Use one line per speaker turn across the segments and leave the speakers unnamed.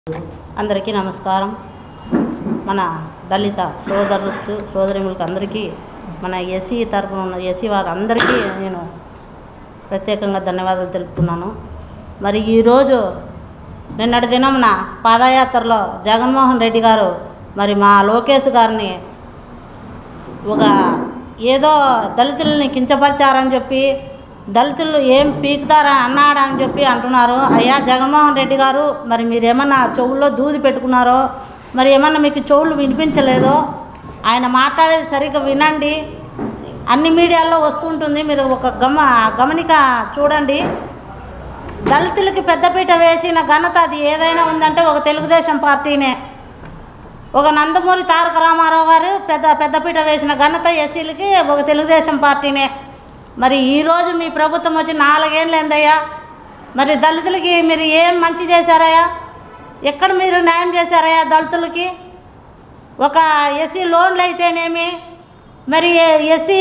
అందరికీ నమస్కారం మన దళిత సోదరులకు సోదరిములకు అందరికీ మన ఎస్సీ తరపున ఉన్న ఎస్సీ వారందరికీ నేను ప్రత్యేకంగా ధన్యవాదాలు తెలుపుతున్నాను మరి ఈరోజు నిన్నటి దినమున పాదయాత్రలో జగన్మోహన్ రెడ్డి గారు మరి మా లోకేష్ గారిని ఒక ఏదో దళితుల్ని కించపరిచారని చెప్పి దళితులు ఏం పీకుతారా అన్నాడని చెప్పి అంటున్నారు అయ్యా జగన్మోహన్ రెడ్డి గారు మరి మీరు ఏమన్నా చెవుల్లో దూది పెట్టుకున్నారో మరి ఏమన్నా మీకు చెవులు వినిపించలేదో ఆయన మాట్లాడేది సరిగ్గా వినండి అన్ని మీడియాల్లో వస్తుంటుంది మీరు ఒక గమ గమనిక చూడండి దళితులకి పెద్దపీట వేసిన ఘనత అది ఏదైనా ఉందంటే ఒక తెలుగుదేశం పార్టీనే ఒక నందమూరి తారక రామారావు గారు పెద్ద పెద్దపీట వేసిన ఘనత ఎస్సీలకి ఒక తెలుగుదేశం పార్టీనే మరి ఈరోజు మీ ప్రభుత్వం వచ్చి నాలుగేళ్ళు ఏందయ్యా మరి దళితులకి మీరు ఏం మంచి చేశారయ్యా ఎక్కడ మీరు న్యాయం చేశారయ్యా దళితులకి ఒక ఎస్సీ లోన్లు అయితేనేమి మరి ఎస్సీ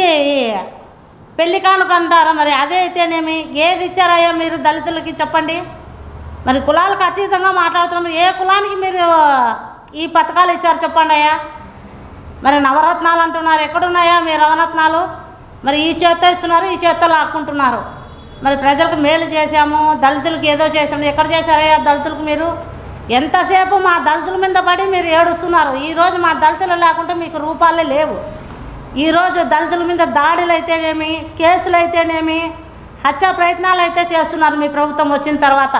పెళ్లి కానుక అంటారా మరి అదే అయితేనేమి ఏది ఇచ్చారయ్యా మీరు దళితులకి చెప్పండి మరి కులాలకు అతీతంగా మాట్లాడుతున్నాం మరి ఏ కులానికి మీరు ఈ పథకాలు ఇచ్చారు చెప్పండి అయ్యా మరి నవరత్నాలు అంటున్నారు ఎక్కడున్నాయా మీ నవరత్నాలు మరి ఈ చేత్తో ఇస్తున్నారు ఈ చేత్తో లాక్కుంటున్నారు మరి ప్రజలకు మేలు చేశాము దళితులకు ఏదో చేసాము ఎక్కడ చేశారయ్యా దళితులకు మీరు ఎంతసేపు మా దళితుల మీద పడి మీరు ఏడుస్తున్నారు ఈరోజు మా దళితులు లేకుంటే మీకు రూపాలే లేవు ఈరోజు దళితుల మీద దాడులు అయితేనేమి కేసులు అయితేనేమి హత్య ప్రయత్నాలు అయితే చేస్తున్నారు మీ ప్రభుత్వం వచ్చిన తర్వాత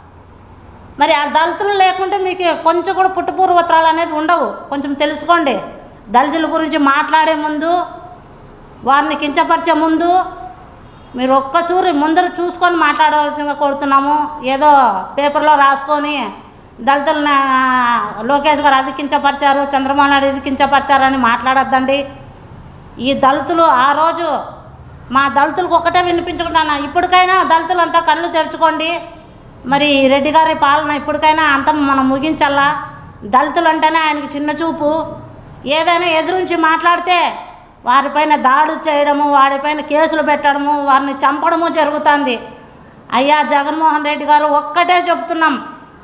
మరి ఆ దళితులు లేకుంటే మీకు కొంచెం కూడా పుట్టుపూర్వత్రాలు అనేది ఉండవు కొంచెం తెలుసుకోండి దళితుల గురించి మాట్లాడే ముందు వారిని కించపరిచే ముందు మీరు ఒక్క చూరి ముందర చూసుకొని మాట్లాడవలసిందిగా కోరుతున్నాము ఏదో పేపర్లో రాసుకొని దళితులను ఆ, లోకేష్ గారు అది కించపరిచారు చంద్రబాబు నాయుడు ఇది కించపరిచారని మాట్లాడొద్దండి ఈ దళితులు ఆ రోజు మా దళితులకు ఒకటే వినిపించుకుంటాను ఇప్పటికైనా దళితులంతా కళ్ళు తెరుచుకోండి మరి రెడ్డి గారి పాలన ఇప్పటికైనా అంత మనం ముగించాలా దళితులు అంటేనే ఆయనకి చిన్న చూపు ఏదైనా ఎదురుంచి మాట్లాడితే వారిపైన దాడులు చేయడము వారిపైన కేసులు పెట్టడము వారిని చంపడము జరుగుతుంది అయ్యా జగన్మోహన్ రెడ్డి గారు ఒక్కటే చెప్తున్నాం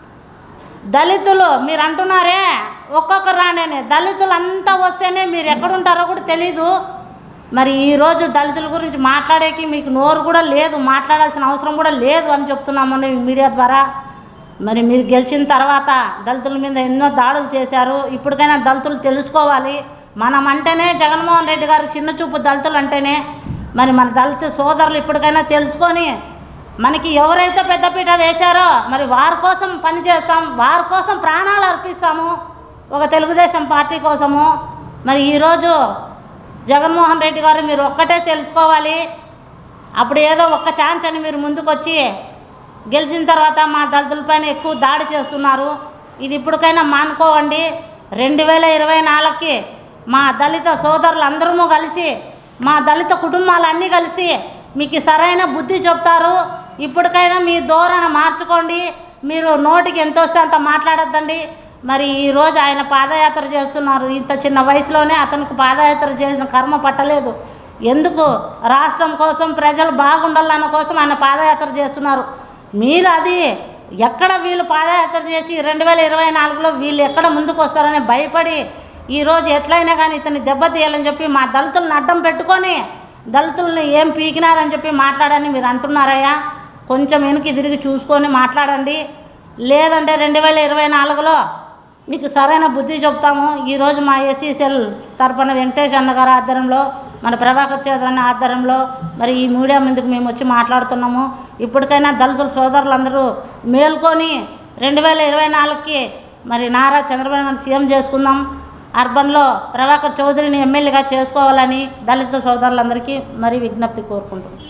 దళితులు మీరు అంటున్నారే ఒక్కొక్కరు రానేనే దళితులు అంతా వస్తేనే మీరు ఎక్కడుంటారో కూడా తెలీదు మరి ఈరోజు దళితుల గురించి మాట్లాడేకి మీకు నోరు కూడా లేదు మాట్లాడాల్సిన అవసరం కూడా లేదు అని చెప్తున్నాము ఈ మీడియా ద్వారా మరి మీరు గెలిచిన తర్వాత దళితుల మీద ఎన్నో దాడులు చేశారు ఇప్పటికైనా దళితులు తెలుసుకోవాలి మనం అంటేనే జగన్మోహన్ రెడ్డి గారు చిన్న చూపు దళితులు అంటేనే మరి మన దళిత సోదరులు ఇప్పటికైనా తెలుసుకొని మనకి ఎవరైతే పెద్దపీట వేశారో మరి వారి కోసం పనిచేస్తాం వారి కోసం ప్రాణాలు అర్పిస్తాము ఒక తెలుగుదేశం పార్టీ కోసము మరి ఈరోజు జగన్మోహన్ రెడ్డి గారు మీరు ఒక్కటే తెలుసుకోవాలి అప్పుడు ఏదో ఒక్క ఛాన్స్ అని మీరు ముందుకొచ్చి గెలిచిన తర్వాత మా దళితులపైన ఎక్కువ దాడి చేస్తున్నారు ఇది ఇప్పటికైనా మానుకోవండి రెండు వేల ఇరవై నాలుగుకి మా దళిత సోదరులందరము కలిసి మా దళిత కుటుంబాలన్నీ కలిసి మీకు సరైన బుద్ధి చెప్తారు ఇప్పటికైనా మీ ధోరణ మార్చుకోండి మీరు నోటికి ఎంత వస్తే అంత మాట్లాడొద్దండి మరి ఈరోజు ఆయన పాదయాత్ర చేస్తున్నారు ఇంత చిన్న వయసులోనే అతనికి పాదయాత్ర చేసిన కర్మ పట్టలేదు ఎందుకు రాష్ట్రం కోసం ప్రజలు బాగుండాలన్న కోసం ఆయన పాదయాత్ర చేస్తున్నారు మీరు అది ఎక్కడ వీళ్ళు పాదయాత్ర చేసి రెండు వేల ఇరవై నాలుగులో వీళ్ళు ఎక్కడ ముందుకు వస్తారని భయపడి ఈరోజు ఎట్లయినా కానీ ఇతన్ని దెబ్బతీయాలని చెప్పి మా దళితులను అడ్డం పెట్టుకొని దళితుల్ని ఏం పీకినారని చెప్పి మాట్లాడని మీరు అంటున్నారయ్యా కొంచెం వెనక్కి తిరిగి చూసుకొని మాట్లాడండి లేదంటే రెండు వేల ఇరవై నాలుగులో మీకు సరైన బుద్ధి చెప్తాము ఈరోజు మా ఎస్సీసెల్ తరపున వెంకటేష్ అన్న గారి ఆధ్వర్యంలో మన ప్రభాకర్ చౌదరి అన్న ఆధ్వర్యంలో మరి ఈ మీడియా ముందుకు మేము వచ్చి మాట్లాడుతున్నాము ఇప్పటికైనా దళితుల సోదరులందరూ మేల్కొని రెండు వేల ఇరవై నాలుగుకి మరి నారా చంద్రబాబు నాయుడు సీఎం చేసుకుందాం అర్బన్లో ప్రభాకర్ చౌదరిని ఎమ్మెల్యేగా చేసుకోవాలని దళిత సోదరులందరికీ మరి విజ్ఞప్తి కోరుకుంటున్నాం